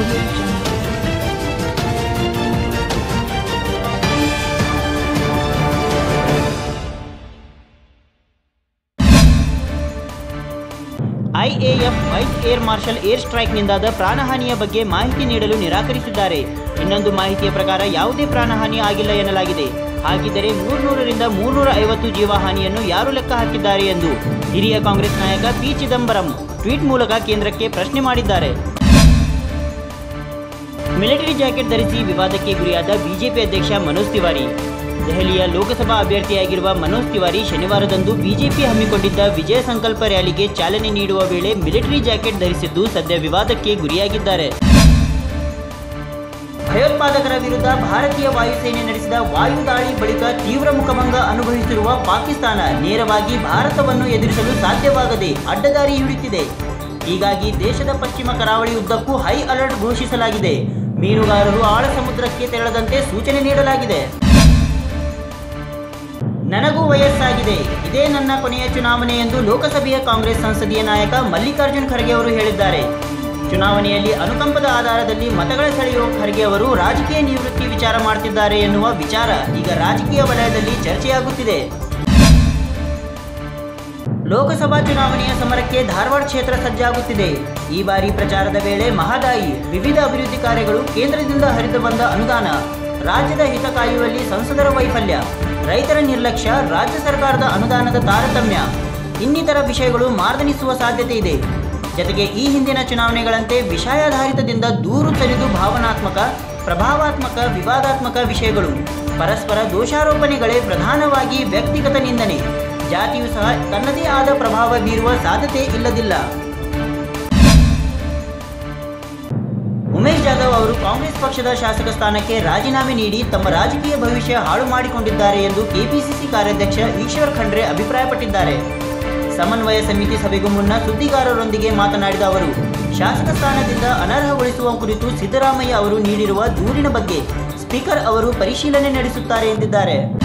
audio jungle. IAF vice air marshal air ಸ್ಟ್ರೈಕ್ನಿಂದಾದ ಪ್ರಾಣಹಾನಿಯ ಬಗ್ಗೆ ಮಾಹಿತಿ ನೀಡಲು ನಿರಾಕರಿಸಿದ್ದಾರೆ ಇನ್ನೊಂದು ಮಾಹಿತಿಯ ಪ್ರಕಾರ ಯಾವುದೇ ಪ್ರಾಣಹಾನಿ ಆಗಿಲ್ಲ ಎನ್ನಲಾಗಿದೆ ಹಾಗಿದ್ದರೆ ಮೂರ್ನೂರರಿಂದ ಮೂರ್ನೂರ ಐವತ್ತು ಜೀವಹಾನಿಯನ್ನು ಯಾರು ಲೆಕ್ಕ ಹಾಕಿದ್ದಾರೆ ಎಂದು ಹಿರಿಯ ಕಾಂಗ್ರೆಸ್ ನಾಯಕ ಪಿ ಚಿದಂಬರಂ ಟ್ವೀಟ್ ಮೂಲಕ ಕೇಂದ್ರಕ್ಕೆ ಪ್ರಶ್ನೆ ಮಾಡಿದ್ದಾರೆ ಮಿಲಿಟರಿ ಜಾಕೆಟ್ ಧರಿಸಿ ವಿವಾದಕ್ಕೆ ಗುರಿಯಾದ ಬಿಜೆಪಿ ಅಧ್ಯಕ್ಷ ಮನೋಜ್ ತಿವಾರಿ ದೆಹಲಿಯ ಲೋಕಸಭಾ ಅಭ್ಯರ್ಥಿಯಾಗಿರುವ ಮನೋಜ್ ತಿವಾರಿ ಶನಿವಾರದಂದು ಬಿಜೆಪಿ ಹಮ್ಮಿಕೊಂಡಿದ್ದ ವಿಜಯ ಸಂಕಲ್ಪ ರ್ಯಾಲಿಗೆ ಚಾಲನೆ ನೀಡುವ ವೇಳೆ ಮಿಲಿಟರಿ ಜಾಕೆಟ್ ಧರಿಸಿದ್ದು ಸದ್ಯ ವಿವಾದಕ್ಕೆ ಗುರಿಯಾಗಿದ್ದಾರೆ ಭಯೋತ್ಪಾದಕರ ವಿರುದ್ಧ ಭಾರತೀಯ ವಾಯುಸೇನೆ ನಡೆಸಿದ ವಾಯು ದಾಳಿ ಬಳಿಕ ತೀವ್ರ ಮುಖಭಂಗ ಅನುಭವಿಸಿರುವ ಪಾಕಿಸ್ತಾನ ನೇರವಾಗಿ ಭಾರತವನ್ನು ಎದುರಿಸಲು ಸಾಧ್ಯವಾಗದೆ ಅಡ್ಡದಾರಿ ಹಿಡಿಯುತ್ತಿದೆ ಹೀಗಾಗಿ ದೇಶದ ಪಶ್ಚಿಮ ಕರಾವಳಿ ಉದ್ದಕ್ಕೂ ಹೈ ಅಲರ್ಟ್ ಘೋಷಿಸಲಾಗಿದೆ ಮೀನುಗಾರರು ಆಳ ಸಮುದ್ರಕ್ಕೆ ತೆರಳದಂತೆ ಸೂಚನೆ ನೀಡಲಾಗಿದೆ ನನಗೂ ವಯಸ್ಸಾಗಿದೆ ಇದೇ ನನ್ನ ಕೊನೆಯ ಚುನಾವಣೆ ಎಂದು ಲೋಕಸಭೆಯ ಕಾಂಗ್ರೆಸ್ ಸಂಸದೀಯ ನಾಯಕ ಮಲ್ಲಿಕಾರ್ಜುನ್ ಖರ್ಗೆ ಅವರು ಹೇಳಿದ್ದಾರೆ ಚುನಾವಣೆಯಲ್ಲಿ ಅನುಕಂಪದ ಆಧಾರದಲ್ಲಿ ಮತಗಳ ಸೆಳೆಯುವ ಖರ್ಗೆ ಅವರು ರಾಜಕೀಯ ನಿವೃತ್ತಿ ವಿಚಾರ ಮಾಡ್ತಿದ್ದಾರೆ ಎನ್ನುವ ವಿಚಾರ ಈಗ ರಾಜಕೀಯ ವಲಯದಲ್ಲಿ ಚರ್ಚೆಯಾಗುತ್ತಿದೆ ಲೋಕಸಭಾ ಚುನಾವಣೆಯ ಸಮರಕ್ಕೆ ಧಾರವಾಡ ಕ್ಷೇತ್ರ ಸಜ್ಜಾಗುತ್ತಿದೆ ಈ ಬಾರಿ ಪ್ರಚಾರದ ವೇಳೆ ಮಹದಾಯಿ ವಿವಿಧ ಅಭಿವೃದ್ಧಿ ಕಾರ್ಯಗಳು ಕೇಂದ್ರದಿಂದ ಹರಿದು ಬಂದ ಅನುದಾನ ರಾಜ್ಯದ ಹಿತ ಕಾಯುವಲ್ಲಿ ಸಂಸದರ ವೈಫಲ್ಯ ರೈತರ ನಿರ್ಲಕ್ಷ್ಯ ರಾಜ್ಯ ಸರ್ಕಾರದ ಅನುದಾನದ ತಾರತಮ್ಯ ಇನ್ನಿತರ ವಿಷಯಗಳು ಮಾರ್ದನಿಸುವ ಸಾಧ್ಯತೆ ಇದೆ ಜತೆಗೆ ಈ ಹಿಂದಿನ ಚುನಾವಣೆಗಳಂತೆ ವಿಷಯಾಧಾರಿತದಿಂದ ದೂರು ಸರಿದು ಭಾವನಾತ್ಮಕ ಪ್ರಭಾವಾತ್ಮಕ ವಿವಾದಾತ್ಮಕ ವಿಷಯಗಳು ಪರಸ್ಪರ ದೋಷಾರೋಪಣೆಗಳೇ ಪ್ರಧಾನವಾಗಿ ವ್ಯಕ್ತಿಗತ ನಿಂದನೆ ಜಾತಿಯು ಸಹ ತನ್ನದೇ ಆದ ಪ್ರಭಾವ ಬೀರುವ ಸಾಧ್ಯತೆ ಇಲ್ಲದಿಲ್ಲ ಉಮೇಶ್ ಜಾಧವ್ ಅವರು ಕಾಂಗ್ರೆಸ್ ಪಕ್ಷದ ಶಾಸಕ ಸ್ಥಾನಕ್ಕೆ ರಾಜೀನಾಮೆ ನೀಡಿ ತಮ್ಮ ರಾಜಕೀಯ ಭವಿಷ್ಯ ಹಾಳು ಮಾಡಿಕೊಂಡಿದ್ದಾರೆ ಎಂದು ಕೆಪಿಸಿಸಿ ಕಾರ್ಯಾಧ್ಯಕ್ಷ ಈಶ್ವರ್ ಖಂಡ್ರೆ ಅಭಿಪ್ರಾಯಪಟ್ಟಿದ್ದಾರೆ ಸಮನ್ವಯ ಸಮಿತಿ ಸಭೆಗೂ ಮುನ್ನ ಸುದ್ದಿಗಾರರೊಂದಿಗೆ ಮಾತನಾಡಿದ ಅವರು ಶಾಸಕ ಸ್ಥಾನದಿಂದ ಅನರ್ಹಗೊಳಿಸುವ ಕುರಿತು ಸಿದ್ದರಾಮಯ್ಯ ಅವರು ನೀಡಿರುವ ದೂರಿನ ಬಗ್ಗೆ ಸ್ಪೀಕರ್ ಅವರು ಪರಿಶೀಲನೆ ನಡೆಸುತ್ತಾರೆ ಎಂದಿದ್ದಾರೆ